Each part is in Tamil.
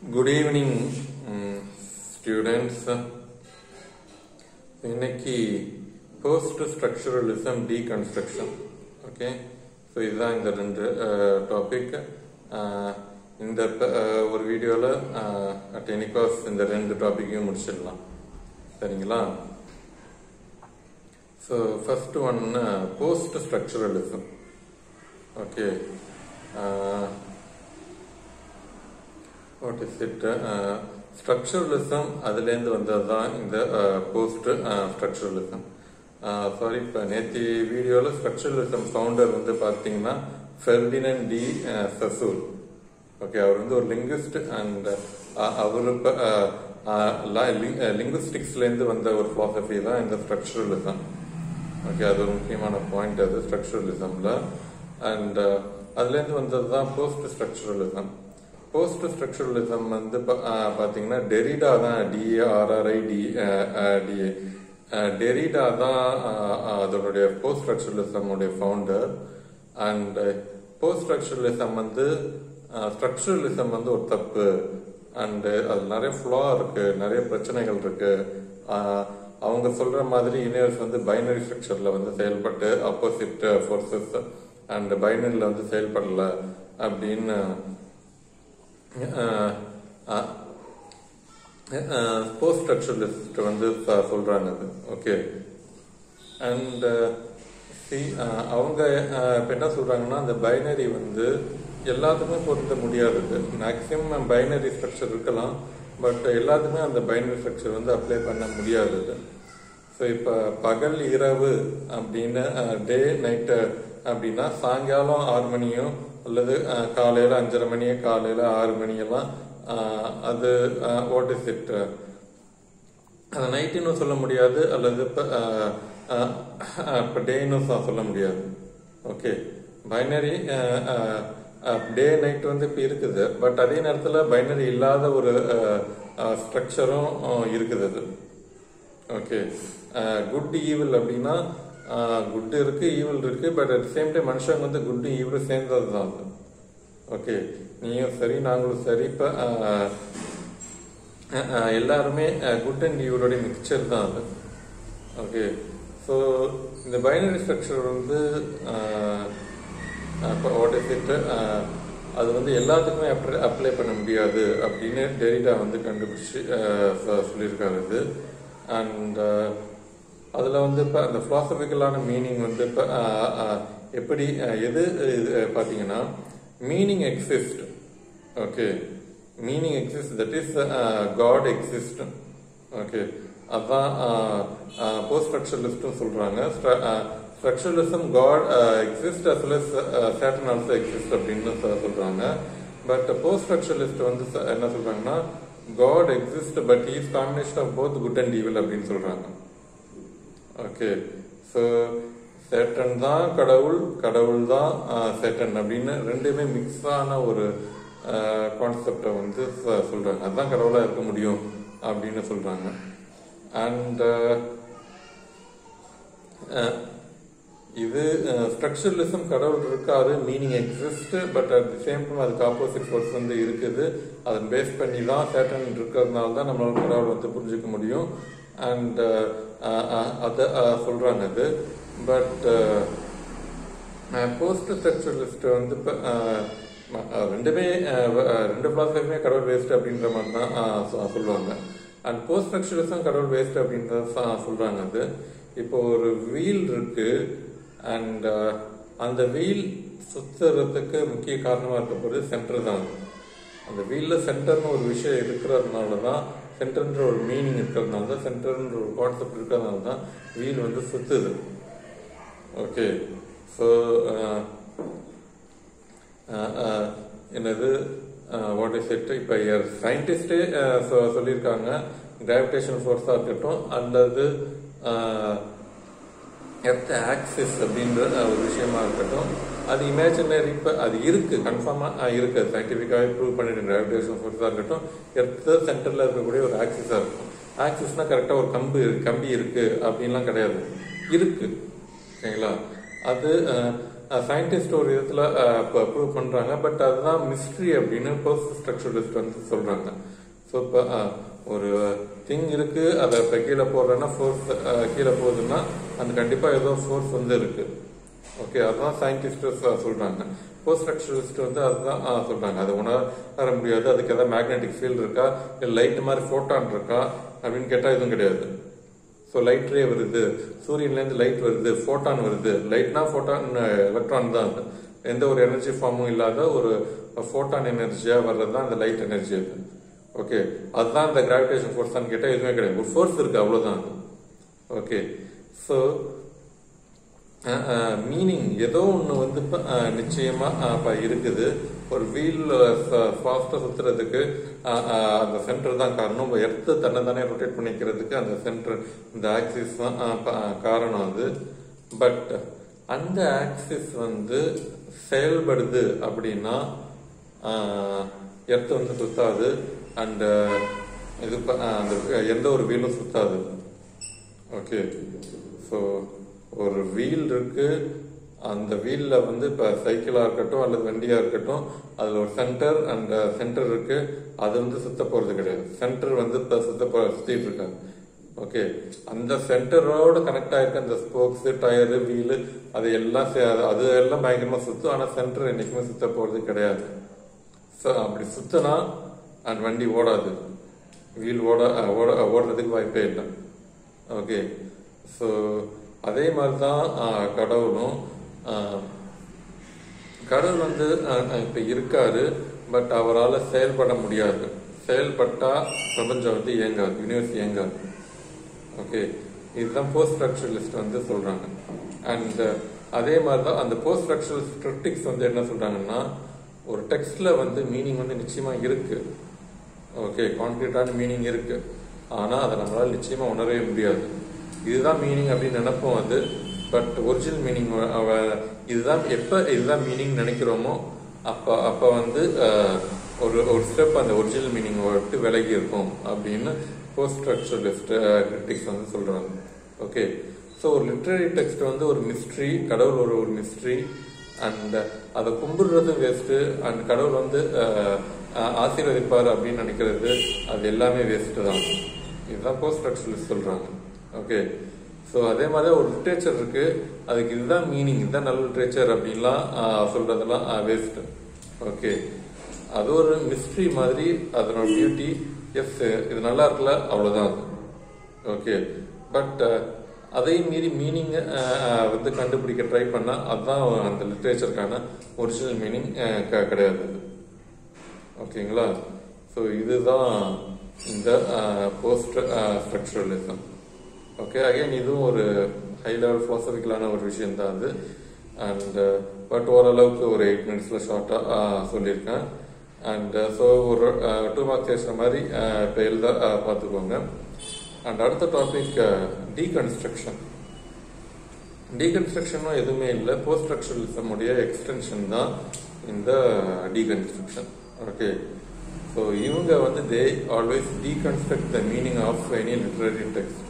குட் ஈவினிங் ஸ்டூடெண்ட்ஸ் இன்னைக்கு post structuralism deconstruction okay so இதுதான் இந்த ரெண்டு டாபிக் இந்த அஹ், ஒரு வீடியோவில் டெனிகாஸ் இந்த ரெண்டு டாப்பிக்கையும் முடிச்சிடலாம் சரிங்களா so first one post structuralism okay what is it structuralism அதுலேருந்து வந்தது தான் இந்த போஸ்ட் ஸ்ட்ரக்சரலிசம் சாரி இப்போ நேற்று வீடியோவில் ஸ்ட்ரக்சரலிசம் ஃபவுண்டர் வந்து பார்த்தீங்கன்னா ஃபெர்டினன் டி சசூல் ஓகே அவர் வந்து ஒரு லிங்குவிஸ்ட் அண்ட் அவர் இப்போ லிங்குவிஸ்டிக்ஸ்லேருந்து வந்த ஒரு philosophy தான் இந்த ஸ்ட்ரக்சரலிசம் ஓகே அது ஒரு முக்கியமான பாயிண்ட் அது ஸ்ட்ரக்சரலிசம்ல அண்ட் அதுலேருந்து வந்தது தான் போஸ்ட் ஸ்ட்ரக்சரலிசம் போஸ்ட் ஸ்ட்ரக்சரலிசம் வந்து பா- ஆஹ் பாத்தீங்கன்னா டெரிடா தான் டிஏஆர்ஆர்ஐ டி டிஏ டெரிடா தான் ஆஹ், ஆஹ், அதனுடைய போஸ்ட் ஸ்ட்ரக்சரலிசமுடைய ஃபவுண்டர் அண்ட் போஸ்ட் ஸ்ட்ரக்சரலிசம் வந்து ஸ்ட்ரக்சரலிசம் வந்து ஒரு தப்பு அண்ட் அது நிறைய ஃப்ளா இருக்கு நிறைய பிரச்சனைகள் இருக்கு ஆஹ், அவங்க சொல்ற மாதிரி யூனிவர்ஸ் வந்து பைனரி ஸ்ட்ரக்சர்ல வந்து செயல்பட்டு ஆப்போசிட் ஃபோர்ஸஸ் அண்ட் பைனரியில் வந்து செயல்படல அப்படின்னு போஸ்ட் ஸ்ட்ரக்சரலிஸ்ட் வந்து ப- சொல்றாங்க அது ஓகே அண்ட் சி அவங்க அஹ், இப்ப என்ன சொல்றாங்கன்னா அந்த பைனரி வந்து எல்லாத்துக்குமே பொருத்த முடியாது மேக்சிமம் பைனரி ஸ்ட்ரக்சர் இருக்கலாம் பட் எல்லாத்துக்குமே அந்த பைனரி ஸ்ட்ரக்சர் வந்து அப்ளை பண்ண முடியாது ஸோ இப்போ பகல் இரவு அப்படின்னு டே நைட்டு அப்படின்னா சாயங்காலம் ஆறு மணியும் அல்லது அஹ், காலையில அஞ்சரை மணி காலையில ஆறு மணியெல்லாம் அஹ், அது வாட் இஸ் இட் அது நைட்டுன்னு சொல்ல முடியாது அல்லது இப்போ இப்போ டேன்னு சொல்ல முடியாது ஓகே பைனரி டே நைட் வந்து இப்போ இருக்குது பட் அதே நேரத்தில் பைனரி இல்லாத ஒரு ஸ்ட்ரக்சரும் இருக்குது அது ஓகே குட் ஈவில் அப்படின்னா குட் இருக்கு ஈவில் இருக்கு பட் அட் சேம் டைம் மனுஷங்க வந்து குட் ஈவில் சேர்ந்தது தான் அது ஓகே நீயும் சரி நாங்களும் சரி இப்போ எல்லாருமே குட் அண்ட் ஈவலோட மிக்சர் தான் அது ஓகே ஸோ இந்த பைனரி ஸ்ட்ரக்சர் வந்து வாட் இஸ் இட் அது வந்து எல்லாத்துக்குமே அப்ளை அப்ளை பண்ண முடியாது அப்படின்னு டெரிடா வந்து கண்டுபிடிச்சு அஹ், சொ- சொல்லியிருக்காரு இது அண்ட் அதில் வந்து இப்போ அந்த ஃபிலாசபிக்கலான மீனிங் வந்து இப்போ எப்படி அஹ், எது இது பார்த்தீங்கன்னா meaning exist okay meaning exist that is God exist okay அதான் போஸ்ட் ஸ்ட்ரக்சரலிஸ்டும் சொல்றாங்க structuralism God exist as well Satan also exist அப்படின்னு சொ- சொல்றாங்க பட் போஸ்ட் ஸ்ட்ரக்சரலிஸ்ட் வந்து ச- என்ன சொல்றாங்கன்னா God exist but is combination of both good and evil அப்படின்னு சொல்றாங்க ஓகே ஸோ சேட்டன் தான் கடவுள் கடவுள் தான் சேட்டன் அப்படின்னு ரெண்டுமே மிக்ஸ் ஆன ஒரு கான்செப்டை வந்து ச- சொல்றாங்க அதுதான் கடவுளா இருக்க முடியும் அப்படின்னு சொல்றாங்க அண்ட் இது ஸ்ட்ரக்சரலிசம் கடவுள் இருக்காரு meaning exist but at the same time அதுக்கு ஆப்போசிட் ஃபோர்ஸ் வந்து இருக்குது அதை பேஸ் பண்ணி தான் சேட்டன் இருக்கிறதுனால தான் நம்மளால கடவுள் வந்து புரிஞ்சுக்க முடியும் அண்ட் அதை சொல்றாங்க அது பட் போஸ்ட் ஸ்ட்ரக்சரலிஸ்ட் வந்து இப்போ ரெண்டுமே அஹ், வ- அஹ், ரெண்டு பிளாஸ்மே கடவுள் வேஸ்ட் அப்படின்ற மாதிரி தான் அஹ், சொ- சொல்லுவாங்க அண்ட் போஸ்ட் ஸ்ட்ரக்சரலிசம் கடவுள் வேஸ்ட் அப்படின்றத ச- சொல்றாங்க அது இப்போ ஒரு வீல் இருக்கு அண்ட் அந்த வீல் சுத்துறதுக்கு முக்கிய காரணமா இருக்க போது சென்டர் தான் அந்த வீல்ல சென்டர்னு ஒரு விஷயம் இருக்கிறதுனால தான் சென்டர்ன்ற ஒரு மீனிங் இருக்கிறதுனால தான் சென்டர்ன்ற ஒரு கான்செப்ட் இருக்கிறதுனால தான் வீல் வந்து சுத்துது ஓகே ஸோ என்னது வாட் இஸ் இட் இப்போ சயின்டிஸ்டே சொல்லியிருக்காங்க கிராவிடேஷன் ஃபோர்ஸாக இருக்கட்டும் அல்லது எர்த் ஆக்சிஸ் அப்படின்ற அஹ், ஒரு விஷயமா இருக்கட்டும் அது இமேஜினரி இப்போ அது இருக்கு கன்ஃபார்மாக இருக்கு சயின்டிஃபிக்காகவே ப்ரூவ் பண்ணிட்டு கிராவிடேஷன் ஃபோர்ஸாக இருக்கட்டும் எர்த் சென்டரில் இருக்கக்கூடிய ஒரு ஆக்சிஸாக இருக்கும் ஆக்சிஸ்னா கரெக்டாக ஒரு கம்பு கம்பி இருக்கு அப்படின்லாம் கிடையாது இருக்கு சரிங்களா அது அஹ், சயின்டிஸ்ட் ஒரு விதத்துல ப்ரூவ் பண்றாங்க பட் அதுதான் மிஸ்ட்ரி அப்படின்னு போஸ்ட் ஸ்ட்ரக்சரலிஸ்ட் வந்து சொல்றாங்க ஸோ இப்போ ஒரு திங் இருக்கு அதை இப்போ கீழே போடுறேன்னா ஃபோர்ஸ் கீழே போகுதுன்னா அந்த கண்டிப்பா ஏதோ ஃபோர்ஸ் வந்து இருக்கு ஓகே அதுதான் சயின்டிஸ்ட் சொல்றாங்க போஸ்ட் ஸ்ட்ரக்சரலிஸ்ட் வந்து அதுதான் ஆ, சொல்றாங்க அது உணர முடியாது அதுக்கு ஏதாவது மேக்னெட்டிக் ஃபீல்ட் இருக்கா இல்லை லைட் மாதிரி ஃபோட்டான் இருக்கா அப்படின்னு கேட்டா எதுவும் கிடையாது ஸோ லைட் ரே வருது சூரியன்லேருந்து லைட் வருது ஃபோட்டான் வருது லைட்னா ஃபோட்டான் எலக்ட்ரான் தான் அது எந்த ஒரு எனர்ஜி ஃபார்மும் இல்லாத ஒரு ஃபோட்டான் எனர்ஜியா வர்றது தான் அந்த லைட் எனர்ஜி அது ஓகே அதுதான் இந்த கிராவிடேஷன் ஃபோர்ஸ் தான் கேட்டால் எதுவுமே கிடையாது ஒரு ஃபோர்ஸ் இருக்கு அவ்வளோதான் அது ஓகே ஸோ மீனிங் ஏதோ ஒன்று வந்து இப்ப, அஹ், நிச்சயமா அஹ், இப்ப இருக்குது ஒரு வீல் ஃபாஸ்ட்டாக சுத்துறதுக்கு அஹ், அஹ், அந்த சென்டர் தான் காரணம் எர்த்து தன்னை தானே ரொட்டேட் பண்ணிக்கிறதுக்கு அந்த சென்டர் இந்த ஆக்சிஸ் தான் அஹ், ப- அஹ், காரணம் அது பட் அந்த ஆக்சிஸ் வந்து செயல்படுது அப்படின்னா எர்த்து வந்து சுத்தாது அண்ட் இது ப- அஹ், அந்த எந்த ஒரு வீலும் சுத்தாது ஓகே ஸோ ஒரு வீல் இருக்கு அந்த வீல்ல வந்து இப்போ சைக்கிளாக இருக்கட்டும் அல்லது வண்டியாக இருக்கட்டும் அதில் ஒரு சென்டர் அண்ட் சென்டர் இருக்கு அது வந்து சுத்த போகிறது கிடையாது சென்டர் வந்து இப்போ சுத்த போ சுத்திட்டு இருக்காங்க ஓகே அந்த சென்டரோட கனெக்ட் ஆயிருக்க அந்த ஸ்போக்ஸ் டயரு வீலு அது எல்லாம் சே- அது- அது எல்லாம் பயங்கரமா சுத்தும் ஆனால் சென்டர் என்னைக்குமே சுத்த போகிறது கிடையாது ஸோ அப்படி சுத்தினா அந்த வண்டி ஓடாது வீல் ஓட அஹ், ஓட ஓடுறதுக்கு வாய்ப்பே இல்லை ஓகே ஸோ அதே மாதிரி தான் அஹ், கடவுளும் அஹ், கடவுள் வந்து அஹ், அஹ், இப்ப இருக்காரு பட் அவரால் செயல்பட முடியாது செயல்பட்டா பிரபஞ்சம் வந்து இயங்காது யூனிவர்ஸ் இயங்காது ஓகே இதுதான் போஸ்ட் ஸ்ட்ரக்சரலிஸ்ட் வந்து சொல்றாங்க அண்ட் அதே மாதிரி தான் அந்த போஸ்ட் ஸ்ட்ரக்சரலிஸ்ட் கிரிட்டிக்ஸ் வந்து என்ன சொல்றாங்கன்னா ஒரு டெக்ஸ்ட்ல வந்து மீனிங் வந்து நிச்சயமா இருக்கு ஓகே கான்கிரீட்டான மீனிங் இருக்கு ஆனா அதை நம்மளால நிச்சயமா உணரவே முடியாது இதுதான் மீனிங் அப்படின்னு நினைப்போம் அது பட் ஒரிஜினல் மீனிங் இதுதான் எப்ப இதுதான் மீனிங் நினைக்கிறோமோ அப்ப அப்ப வந்து அஹ், ஒரு ஒரு ஸ்டெப் அந்த ஒரிஜினல் மீனிங் விட்டு விலகி இருக்கும் அப்படின்னு போஸ்ட் ஸ்ட்ரக்சரலிஸ்ட் கிரிட்டிக்ஸ் வந்து சொல்றாங்க ஓகே ஸோ ஒரு லிட்ரரி டெக்ஸ்ட் வந்து ஒரு மிஸ்ட்ரி கடவுள் ஒரு ஒரு மிஸ்ட்ரி அண்ட் அதை கும்பிடுறது வேஸ்ட்டு அண்ட் கடவுள் வந்து அஹ், அஹ், ஆசீர்வதிப்பார் அப்படின்னு நினைக்கிறது அது எல்லாமே வேஸ்ட்டு தான் இதுதான் போஸ்ட் ஸ்ட்ரக்சரலிஸ்ட் சொல்றாங்க ஓகே ஸோ அதே மாதிரி ஒரு லிட்ரேச்சர் இருக்கு அதுக்கு இதுதான் மீனிங் இதுதான் நல்ல லிட்ரேச்சர் அப்படின்லாம் அஹ், சொல்றதெல்லாம் வேஸ்ட் ஓகே அது ஒரு மிஸ்ட்ரி மாதிரி அதனோட பியூட்டி எஸ் இது நல்லா இருக்குல்ல அவ்வளவுதான் அது ஓகே பட் அதையும் மீறி மீனிங் வந்து கண்டுபிடிக்க ட்ரை பண்ணா அதுதான் அந்த லிட்ரேச்சருக்கான ஒரிஜினல் மீனிங் கிடையாது அது. ஓகேங்களா ஸோ இதுதான் இந்த போஸ்ட் ஸ்ட்ரக்சரலிசம் ஓகே அகைன் இதுவும் ஒரு ஹை லெவல் ஃபிலாசபிக்கலான ஒரு விஷயம் தான் அது அண்ட் பட் ஓரளவுக்கு ஒரு எயிட் மினிட்ஸில் ஷார்ட்டாக சொல்லியிருக்கேன் அண்ட் ஸோ ஒரு டூ மார்க்ஸ் பேசுகிற மாதிரி இப்போ எழுத uh, பார்த்துக்கோங்க அண்ட் அடுத்த டாபிக் டீகன்ஸ்ட்ரக்ஷன் டீகன்ஸ்ட்ரக்ஷனும் எதுவுமே இல்லை போஸ்ட் ஸ்ட்ரக்சரலிசம் உடைய எக்ஸ்டென்ஷன் தான் இந்த டீகன்ஸ்ட்ரக்ஷன் ஓகே ஸோ இவங்க வந்து they always deconstruct the meaning of any literary text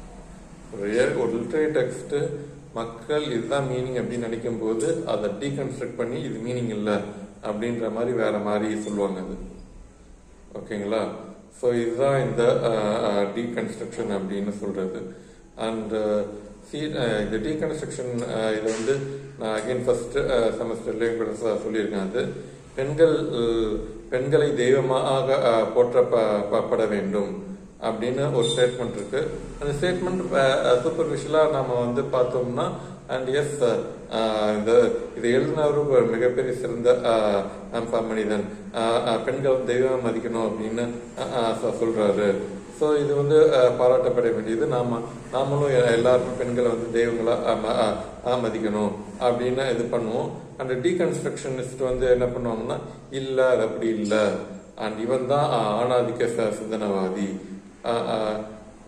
ஒரு ஏ- ஒரு லிட்ரரி டெக்ஸ்ட் மக்கள் இதுதான் மீனிங் அப்படின்னு நினைக்கும் போது அதை டீகன்ஸ்ட்ரக்ட் பண்ணி இது மீனிங் இல்லை அப்படின்ற மாதிரி வேற மாதிரி சொல்லுவாங்க அது ஓகேங்களா ஸோ இதுதான் இந்த டீகன்ஸ்ட்ரக்ஷன் அப்படின்னு சொல்றது அண்ட் சி இந்த டீகன்ஸ்ட்ரக்ஷன் இது வந்து நான் அகைன் ஃபர்ஸ்ட் செமஸ்டர்லேயும் கூட சொ- சொல்லியிருக்கேன் அது பெண்கள் அஹ், பெண்களை தெய்வமாக அஹ், போற்றப்பட வேண்டும் அப்படின்னு ஒரு ஸ்டேட்மெண்ட் இருக்கு அந்த ஸ்டேட்மெண்ட் சூப்பர்ஃபிஷியலாக நாம வந்து பார்த்தோம்னா அண்ட் எஸ் இந்த இதை எழுதினவரும் ஒரு மிகப்பெரிய சிறந்த அஹ், அன்பா மனிதன் அஹ், அஹ், பெண்கள் தெய்வம் மதிக்கணும் அப்படின்னு அஹ், அஹ், சொ- சொல்றாரு ஸோ இது வந்து அஹ், பாராட்டப்பட வேண்டியது நாம நாமளும் எ- எல்லாருமே பெண்களை வந்து தெய்வங்களா அஹ், ம- அஹ், அஹ், மதிக்கணும் அப்படின்னு இது பண்ணுவோம் அந்த டீகன்ஸ்ட்ரக்ஷனிஸ்ட் வந்து என்ன பண்ணுவாங்கன்னா இல்ல அது அப்படி இல்ல அண்ட் இவன் தான் அஹ், ஆணாதிக்க ச- சிந்தனவாதி அஹ், அஹ்,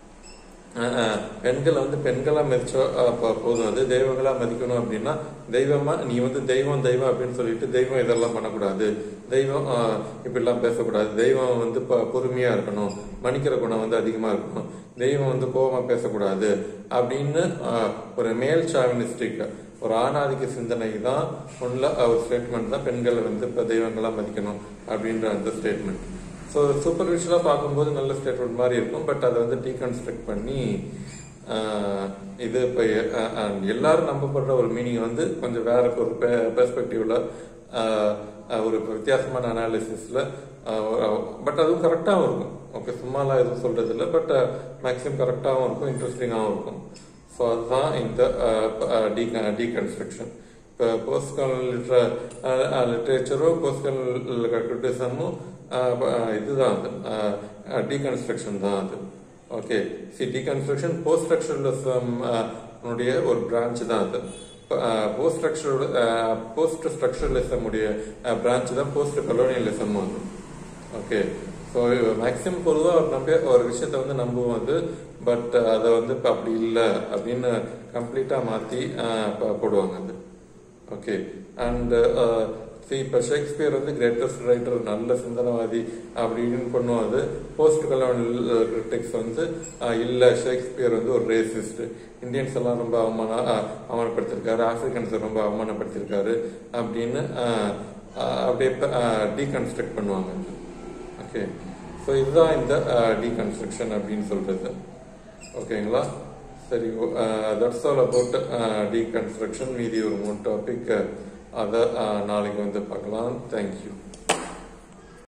அஹ் அஹ் பெண்களை வந்து பெண்களா மதிச்சோ அஹ் போ- போதும் அது தெய்வங்களா மதிக்கணும் அப்படின்னா தெய்வமா நீ வந்து தெய்வம் தெய்வம் அப்படின்னு சொல்லிட்டு தெய்வம் இதெல்லாம் பண்ணக்கூடாது தெய்வம் அஹ், இப்படிலாம் பேசக்கூடாது தெய்வம் வந்து ப- பொறுமையா இருக்கணும் மன்னிக்கிற குணம் வந்து அதிகமா இருக்கணும் தெய்வம் வந்து கோபமா பேசக்கூடாது அப்படின்னு அஹ், ஒரு மேல் சாவினிஸ்டிக் ஒரு ஆணாதிக்க சிந்தனை தான் உள்ள ஒரு ஸ்டேட்மெண்ட் தான் பெண்களை வந்து இப்போ தெய்வங்களா மதிக்கணும் அப்படின்ற அந்த ஸ்டேட்மெண்ட் ஸோ சூப்பர்ஃபிஷியலாக பார்க்கும்போது நல்ல ஸ்டேட்மெண்ட் மாதிரி இருக்கும் பட் அதை வந்து டீகன்ஸ்ட்ரக்ட் பண்ணி ஆஹ், இது இப்போ எல்லாரும் நம்பப்படுற ஒரு மீனிங் வந்து கொஞ்சம் வேற ஒரு பெர்ஸ்பெக்டிவ்ல ஒரு வித்தியாசமான அனாலிசிஸ்ல பட் அதுவும் கரெக்டாகவும் இருக்கும் ஓகே சும்மாலாம் எதுவும் சொல்றது இல்லை பட் மேக்ஸிமம் கரெக்டாகவும் இருக்கும் இன்ட்ரெஸ்டிங்காகவும் இருக்கும் ஸோ அதுதான் இந்த டீகன்ஸ்ட்ரக்ஷன் இப்போ போஸ்ட் காலனி லிட்ரேச்சரும் போஸ்ட் காலனி கிரிட்டிசமும் இதுதான் அது டீகன்ஸ்ட்ரக்ஷன் தான் அது okay see deconstruction post structuralism உடைய ஒரு பிரான்ச் தான் அது போஸ்ட் ஸ்ட்ரக்சர் போஸ்ட் ஸ்ட்ரக்சரலிசம் உடைய பிரான்ச் தான் போஸ்ட் கலோனியலிசம் வந்து ஓகே ஸோ மேக்ஸிமம் பொதுவாக ஒரு நம்ப ஒரு விஷயத்த வந்து நம்புவோம் அது பட் அதை வந்து இப்போ அப்படி இல்லை அப்படின்னு கம்ப்ளீட்டாக மாற்றி போடுவாங்க அது ஓகே அண்ட் சி இப்போ ஷேக்ஸ்பியர் வந்து கிரேட்டஸ்ட் ரைட்டர் நல்ல சிந்தனவாதி அப்படின்னு பண்ணுவோம் அது போஸ்ட் கலோனியல் கிரிட்டிக்ஸ் வந்து அஹ், இல்ல ஷேக்ஸ்பியர் வந்து ஒரு ரேசிஸ்ட் இந்தியன்ஸ் எல்லாம் ரொம்ப அவமான அஹ், அவமானப்படுத்திருக்காரு ஆப்பிரிக்கன்ஸ் ரொம்ப அவமானப்படுத்திருக்காரு அப்படின்னு அஹ், அஹ், அப்படியே டீகன்ஸ்ட்ரக்ட் பண்ணுவாங்க ஓகே ஸோ இதுதான் இந்த டீகன்ஸ்ட்ரக்ஷன் அப்படின்னு சொல்றது ஓகேங்களா சரி தட்ஸ் ஆல் அபவுட் டீகன்ஸ்ட்ரக்ஷன் மீதி ஒரு மூணு டாபிக் அதை நாளைக்கு வந்து பார்க்கலாம் தேங்க்யூ